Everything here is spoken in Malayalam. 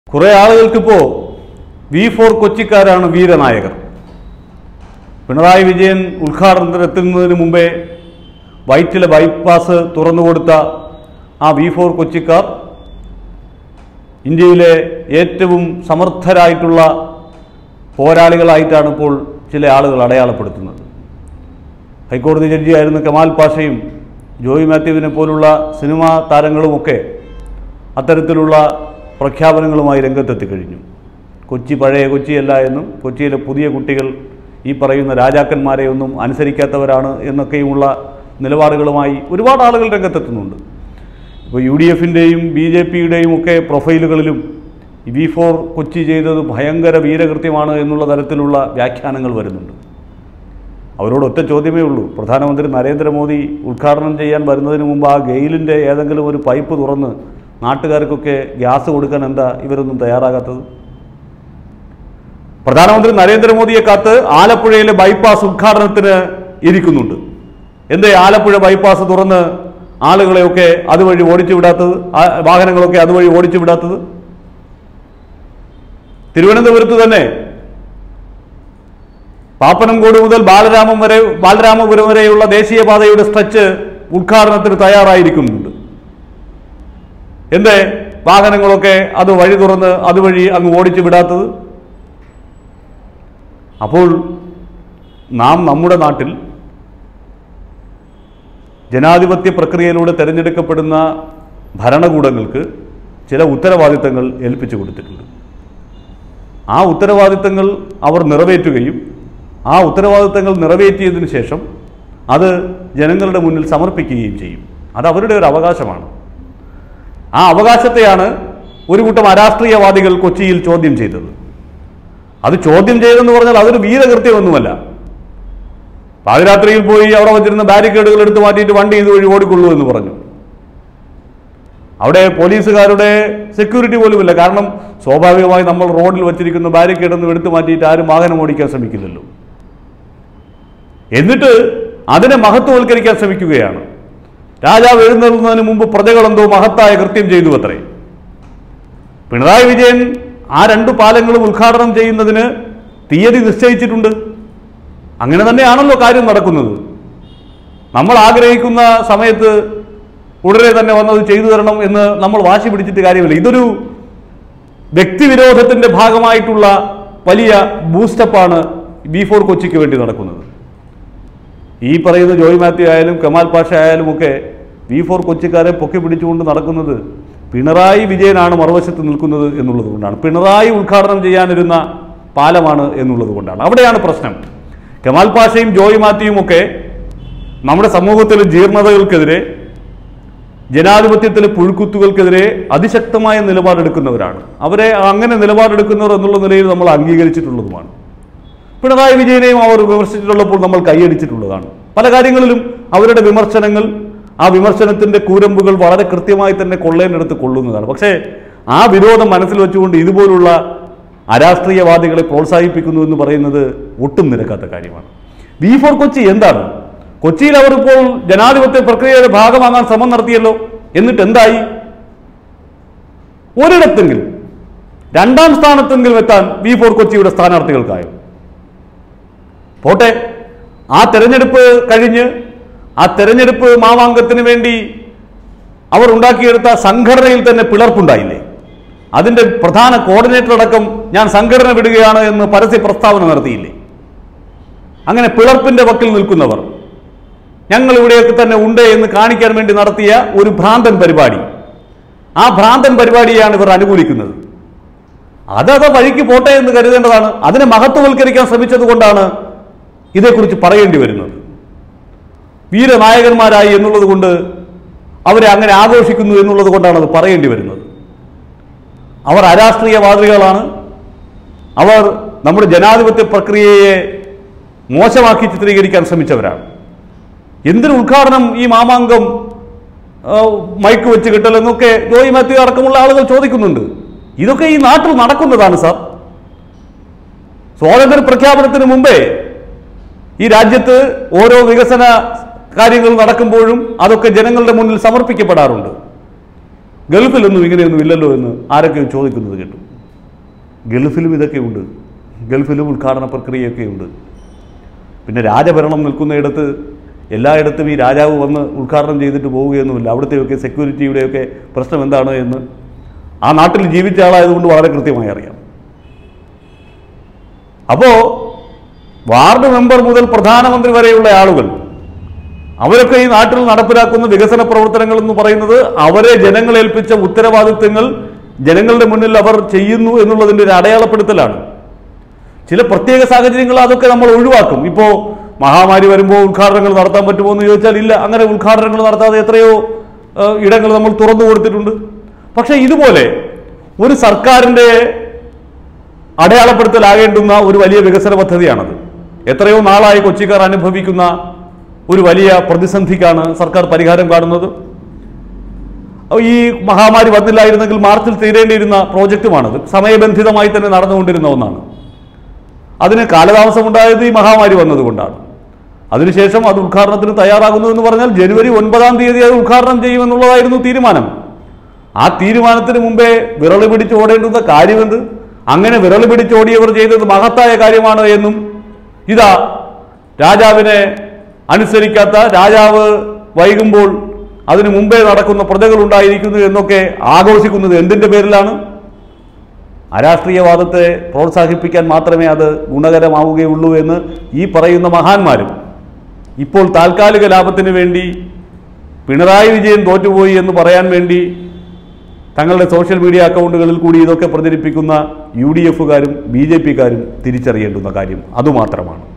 കുറെ ആളുകൾക്കിപ്പോ വി ഫോർ കൊച്ചിക്കാരാണ് വീരനായകർ പിണറായി വിജയൻ ഉദ്ഘാടനത്തിന് എത്തുന്നതിന് മുമ്പേ വൈറ്റിലെ ബൈപ്പാസ് തുറന്നുകൊടുത്ത ആ വി ഫോർ കൊച്ചിക്കാർ ഇന്ത്യയിലെ ഏറ്റവും സമർത്ഥരായിട്ടുള്ള പോരാളികളായിട്ടാണ് ഇപ്പോൾ ചില ആളുകൾ അടയാളപ്പെടുത്തുന്നത് ഹൈക്കോടതി ജഡ്ജിയായിരുന്ന കമാൽ പാഷയും ജോയി മാത്യുവിനെ പോലുള്ള സിനിമാ താരങ്ങളുമൊക്കെ അത്തരത്തിലുള്ള പ്രഖ്യാപനങ്ങളുമായി രംഗത്തെത്തി കഴിഞ്ഞു കൊച്ചി പഴയ കൊച്ചിയല്ല എന്നും കൊച്ചിയിലെ പുതിയ കുട്ടികൾ ഈ പറയുന്ന രാജാക്കന്മാരെ ഒന്നും അനുസരിക്കാത്തവരാണ് എന്നൊക്കെയുമുള്ള നിലപാടുകളുമായി ഒരുപാട് ആളുകൾ രംഗത്തെത്തുന്നുണ്ട് ഇപ്പോൾ യു ഡി എഫിൻ്റെയും ബി ജെ പിയുടെയും ഒക്കെ പ്രൊഫൈലുകളിലും വി ഫോർ കൊച്ചി ചെയ്തത് ഭയങ്കര വീരകൃത്യമാണ് എന്നുള്ള തരത്തിലുള്ള വ്യാഖ്യാനങ്ങൾ വരുന്നുണ്ട് അവരോട് ഒറ്റ ചോദ്യമേ ഉള്ളൂ പ്രധാനമന്ത്രി നരേന്ദ്രമോദി ഉദ്ഘാടനം ചെയ്യാൻ വരുന്നതിന് മുമ്പ് ആ ഗെയിലിൻ്റെ ഏതെങ്കിലും ഒരു പൈപ്പ് തുറന്ന് നാട്ടുകാർക്കൊക്കെ ഗ്യാസ് കൊടുക്കാൻ എന്താ ഇവരൊന്നും തയ്യാറാകാത്തത് പ്രധാനമന്ത്രി നരേന്ദ്രമോദിയെ കാത്ത് ആലപ്പുഴയിലെ ബൈപ്പാസ് ഉദ്ഘാടനത്തിന് ഇരിക്കുന്നുണ്ട് എന്തേ ആലപ്പുഴ ബൈപ്പാസ് തുറന്ന് ആളുകളെയൊക്കെ അതുവഴി ഓടിച്ചു വിടാത്തത് ആ വാഹനങ്ങളൊക്കെ അതുവഴി ഓടിച്ചു വിടാത്തത് തിരുവനന്തപുരത്ത് തന്നെ പാപ്പനംകോട് മുതൽ ബാലരാമം വരെ ബാലരാമപുരം വരെയുള്ള ദേശീയപാതയുടെ സ്ട്രെച്ച് ഉദ്ഘാടനത്തിന് തയ്യാറായിരിക്കുന്നുണ്ട് എന്തേ വാഹനങ്ങളൊക്കെ അത് വഴി തുറന്ന് അതുവഴി അങ്ങ് ഓടിച്ചു വിടാത്തത് അപ്പോൾ നാം നമ്മുടെ നാട്ടിൽ ജനാധിപത്യ പ്രക്രിയയിലൂടെ തിരഞ്ഞെടുക്കപ്പെടുന്ന ഭരണകൂടങ്ങൾക്ക് ചില ഉത്തരവാദിത്തങ്ങൾ ഏൽപ്പിച്ചു കൊടുത്തിട്ടുണ്ട് ആ ഉത്തരവാദിത്തങ്ങൾ അവർ നിറവേറ്റുകയും ആ ഉത്തരവാദിത്തങ്ങൾ നിറവേറ്റിയതിനു ശേഷം അത് ജനങ്ങളുടെ മുന്നിൽ സമർപ്പിക്കുകയും ചെയ്യും അത് അവരുടെ ഒരു അവകാശമാണ് ആ അവകാശത്തെയാണ് ഒരു കൂട്ടം അരാഷ്ട്രീയവാദികൾ കൊച്ചിയിൽ ചോദ്യം ചെയ്തത് അത് ചോദ്യം ചെയ്തെന്ന് പറഞ്ഞാൽ അതൊരു വീരകൃത്യമൊന്നുമല്ല പാതിരാത്രിയിൽ പോയി അവിടെ വച്ചിരുന്ന ബാരിക്കേഡുകൾ എടുത്ത് മാറ്റിയിട്ട് വണ്ടി ഇതുവഴി ഓടിക്കൊള്ളൂ എന്ന് പറഞ്ഞു അവിടെ പോലീസുകാരുടെ സെക്യൂരിറ്റി പോലുമില്ല കാരണം സ്വാഭാവികമായി നമ്മൾ റോഡിൽ വച്ചിരിക്കുന്ന ബാരിക്കേഡ് ഒന്നും എടുത്തു മാറ്റിയിട്ട് ആരും വാഹനം ഓടിക്കാൻ ശ്രമിക്കില്ലല്ലോ എന്നിട്ട് അതിനെ മഹത്വവൽക്കരിക്കാൻ ശ്രമിക്കുകയാണ് രാജാവ് എഴുന്നള്ളുന്നതിന് മുമ്പ് പ്രജകളെന്തോ മഹത്തായ കൃത്യം ചെയ്തു അത്രേ പിണറായി വിജയൻ ആ രണ്ടു പാലങ്ങളും ഉദ്ഘാടനം ചെയ്യുന്നതിന് തീയതി നിശ്ചയിച്ചിട്ടുണ്ട് അങ്ങനെ തന്നെയാണല്ലോ കാര്യം നടക്കുന്നത് നമ്മൾ ആഗ്രഹിക്കുന്ന സമയത്ത് ഉടനെ തന്നെ വന്നത് ചെയ്തു തരണം എന്ന് നമ്മൾ വാശി പിടിച്ചിട്ട് കാര്യമില്ല ഇതൊരു വ്യക്തിവിരോധത്തിന്റെ ഭാഗമായിട്ടുള്ള വലിയ ബൂസ്റ്റപ്പാണ് ബി ഫോർ കൊച്ചിക്ക് വേണ്ടി നടക്കുന്നത് ഈ പറയുന്ന ജോയ് മാത്യു ആയാലും കമാൽ പാഷ ആയാലും ഒക്കെ വി ഫോർ കൊച്ചിക്കാരെ പൊക്കി പിടിച്ചുകൊണ്ട് നടക്കുന്നത് പിണറായി വിജയനാണ് മറുവശത്ത് നിൽക്കുന്നത് എന്നുള്ളത് കൊണ്ടാണ് പിണറായി ഉദ്ഘാടനം ചെയ്യാനിരുന്ന പാലമാണ് എന്നുള്ളത് കൊണ്ടാണ് അവിടെയാണ് പ്രശ്നം കമാൽ പാഷയും ജോയ് മാത്യുവും ഒക്കെ നമ്മുടെ സമൂഹത്തിലെ ജീർണതകൾക്കെതിരെ ജനാധിപത്യത്തിലെ പുഴുക്കുത്തുകൾക്കെതിരെ അതിശക്തമായ നിലപാടെടുക്കുന്നവരാണ് അവരെ അങ്ങനെ നിലപാടെടുക്കുന്നവർ എന്നുള്ള നിലയിൽ നമ്മൾ അംഗീകരിച്ചിട്ടുള്ളതുമാണ് പിണറായി വിജയനെയും അവർ വിമർശിച്ചിട്ടുള്ളപ്പോൾ നമ്മൾ കൈയടിച്ചിട്ടുള്ളതാണ് പല കാര്യങ്ങളിലും അവരുടെ വിമർശനങ്ങൾ ആ വിമർശനത്തിന്റെ കൂരമ്പുകൾ വളരെ കൃത്യമായി തന്നെ കൊള്ളേണ്ടെടുത്ത് കൊള്ളുന്നതാണ് പക്ഷേ ആ വിരോധം മനസ്സിൽ വെച്ചുകൊണ്ട് ഇതുപോലുള്ള അരാഷ്ട്രീയവാദികളെ പ്രോത്സാഹിപ്പിക്കുന്നു എന്ന് പറയുന്നത് ഒട്ടും നിരക്കാത്ത കാര്യമാണ് ബി ഫോർ കൊച്ചി എന്താണ് കൊച്ചിയിൽ അവർ ഇപ്പോൾ ജനാധിപത്യ പ്രക്രിയയുടെ ഭാഗമാകാൻ ശ്രമം നടത്തിയല്ലോ എന്നിട്ട് എന്തായി ഒരിടത്തെങ്കിലും രണ്ടാം സ്ഥാനത്തെങ്കിലും എത്താൻ ബി ഫോർ കൊച്ചിയുടെ സ്ഥാനാർത്ഥികൾക്കായോ പോട്ടെ ആ തെരഞ്ഞെടുപ്പ് കഴിഞ്ഞ് ആ തെരഞ്ഞെടുപ്പ് മാമാങ്കത്തിന് വേണ്ടി അവർ ഉണ്ടാക്കിയെടുത്ത സംഘടനയിൽ തന്നെ പിളർപ്പുണ്ടായില്ലേ അതിന്റെ പ്രധാന കോർഡിനേറ്റർ അടക്കം ഞാൻ സംഘടന വിടുകയാണ് എന്ന് പരസ്യ പ്രസ്താവന നടത്തിയില്ലേ അങ്ങനെ പിളർപ്പിന്റെ വക്കിൽ നിൽക്കുന്നവർ ഞങ്ങൾ ഇവിടെയൊക്കെ തന്നെ ഉണ്ട് എന്ന് കാണിക്കാൻ വേണ്ടി നടത്തിയ ഒരു ഭ്രാന്തൻ പരിപാടി ആ ഭ്രാന്തൻ പരിപാടിയാണ് ഇവർ അനുകൂലിക്കുന്നത് അതത് വഴിക്ക് പോട്ടെ എന്ന് കരുതേണ്ടതാണ് അതിനെ മഹത്വവൽക്കരിക്കാൻ ശ്രമിച്ചത് കൊണ്ടാണ് ഇതേക്കുറിച്ച് പറയേണ്ടി വരുന്നത് വീരനായകന്മാരായി എന്നുള്ളത് കൊണ്ട് അവരെ അങ്ങനെ ആഘോഷിക്കുന്നു എന്നുള്ളത് കൊണ്ടാണ് അത് പറയേണ്ടി വരുന്നത് അവർ അരാഷ്ട്രീയവാദികളാണ് അവർ നമ്മുടെ ജനാധിപത്യ പ്രക്രിയയെ മോശമാക്കി ചിത്രീകരിക്കാൻ ശ്രമിച്ചവരാണ് എന്തിനു ഉദ്ഘാടനം ഈ മാമാങ്കം ആ, മൈക്ക് വെച്ച് കിട്ടലെന്നൊക്കെ ജോയി മാത്യു അടക്കമുള്ള ആളുകൾ ചോദിക്കുന്നുണ്ട് ഇതൊക്കെ ഈ നാട്ടിൽ നടക്കുന്നതാണ് സാർ സ്വാതന്ത്ര്യ പ്രഖ്യാപനത്തിന് മുമ്പേ ഈ രാജ്യത്ത് ഓരോ വികസന കാര്യങ്ങൾ നടക്കുമ്പോഴും അതൊക്കെ ജനങ്ങളുടെ മുന്നിൽ സമർപ്പിക്കപ്പെടാറുണ്ട് ഗൾഫിലൊന്നും ഇങ്ങനെയൊന്നും ഇല്ലല്ലോ എന്ന് ആരൊക്കെയോ ചോദിക്കുന്നത് കേട്ടു ഗൾഫിലും ഇതൊക്കെയുണ്ട് ഗൾഫിലും ഉദ്ഘാടന പ്രക്രിയയൊക്കെയുണ്ട് പിന്നെ രാജഭരണം നിൽക്കുന്നിടത്ത് എല്ലായിടത്തും ഈ രാജാവ് വന്ന് ഉദ്ഘാടനം ചെയ്തിട്ട് പോവുകയൊന്നുമില്ല അവിടുത്തെയൊക്കെ സെക്യൂരിറ്റിയുടെയൊക്കെ പ്രശ്നം എന്താണ് എന്ന് ആ നാട്ടിൽ ജീവിച്ച ആളായതുകൊണ്ട് വളരെ കൃത്യമായി അറിയാം അപ്പോൾ വാർഡ് മെമ്പർ മുതൽ പ്രധാനമന്ത്രി വരെയുള്ള ആളുകൾ അവരൊക്കെ ഈ നാട്ടിൽ നടപ്പിലാക്കുന്ന വികസന പ്രവർത്തനങ്ങൾ എന്ന് പറയുന്നത് അവരെ ജനങ്ങളേൽപ്പിച്ച ഉത്തരവാദിത്വങ്ങൾ ജനങ്ങളുടെ മുന്നിൽ അവർ ചെയ്യുന്നു എന്നുള്ളതിൻ്റെ ഒരു അടയാളപ്പെടുത്തലാണ് ചില പ്രത്യേക സാഹചര്യങ്ങൾ അതൊക്കെ നമ്മൾ ഒഴിവാക്കും ഇപ്പോൾ മഹാമാരി വരുമ്പോൾ ഉദ്ഘാടനങ്ങൾ നടത്താൻ പറ്റുമോ എന്ന് ചോദിച്ചാൽ ഇല്ല അങ്ങനെ ഉദ്ഘാടനങ്ങൾ നടത്താതെ എത്രയോ ഏഹ്, ഇടങ്ങൾ നമ്മൾ തുറന്നു കൊടുത്തിട്ടുണ്ട് പക്ഷേ ഇതുപോലെ ഒരു സർക്കാരിൻ്റെ അടയാളപ്പെടുത്തലാകേണ്ടുന്ന ഒരു വലിയ വികസന പദ്ധതിയാണത് എത്രയോ നാളായി കൊച്ചിക്കാർ അനുഭവിക്കുന്ന ഒരു വലിയ പ്രതിസന്ധിക്കാണ് സർക്കാർ പരിഹാരം കാണുന്നത് ഈ മഹാമാരി വന്നില്ലായിരുന്നെങ്കിൽ മാർച്ചിൽ തീരേണ്ടിയിരുന്ന പ്രോജക്റ്റുമാണത് സമയബന്ധിതമായി തന്നെ നടന്നുകൊണ്ടിരുന്ന ഒന്നാണ് അതിന് കാലതാമസമുണ്ടായത് ഈ മഹാമാരി വന്നതുകൊണ്ടാണ് അതിനുശേഷം അത് ഉദ്ഘാടനത്തിന് തയ്യാറാകുന്നു എന്ന് പറഞ്ഞാൽ ജനുവരി ഒൻപതാം തീയതി അത് ഉദ്ഘാടനം ചെയ്യുമെന്നുള്ളതായിരുന്നു തീരുമാനം ആ തീരുമാനത്തിന് മുമ്പേ വിരളി പിടിച്ച് ഓടേണ്ടുന്ന കാര്യമെന്ത് അങ്ങനെ വിരളി പിടിച്ചോടിയവർ ചെയ്തത് മഹത്തായ കാര്യമാണ് എന്നും ഇതാ രാജാവിനെ അനുസരിക്കാത്ത രാജാവ് വൈകുമ്പോൾ അതിനു മുമ്പേ നടക്കുന്ന പ്രജകൾ ഉണ്ടായിരിക്കുന്നു എന്നൊക്കെ ആഘോഷിക്കുന്നത് എന്തിൻ്റെ പേരിലാണ് അരാഷ്ട്രീയവാദത്തെ പ്രോത്സാഹിപ്പിക്കാൻ മാത്രമേ അത് ഗുണകരമാവുകയുള്ളൂ എന്ന് ഈ പറയുന്ന മഹാന്മാരും ഇപ്പോൾ താൽക്കാലിക ലാഭത്തിന് വേണ്ടി പിണറായി വിജയൻ തോറ്റുപോയി എന്ന് പറയാൻ വേണ്ടി തങ്ങളുടെ സോഷ്യൽ മീഡിയ അക്കൗണ്ടുകളിൽ കൂടി ഇതൊക്കെ പ്രചരിപ്പിക്കുന്ന യു ഡി എഫുകാരും ബി ജെ പിക്കാരും തിരിച്ചറിയേണ്ടുന്ന കാര്യം അതുമാത്രമാണ്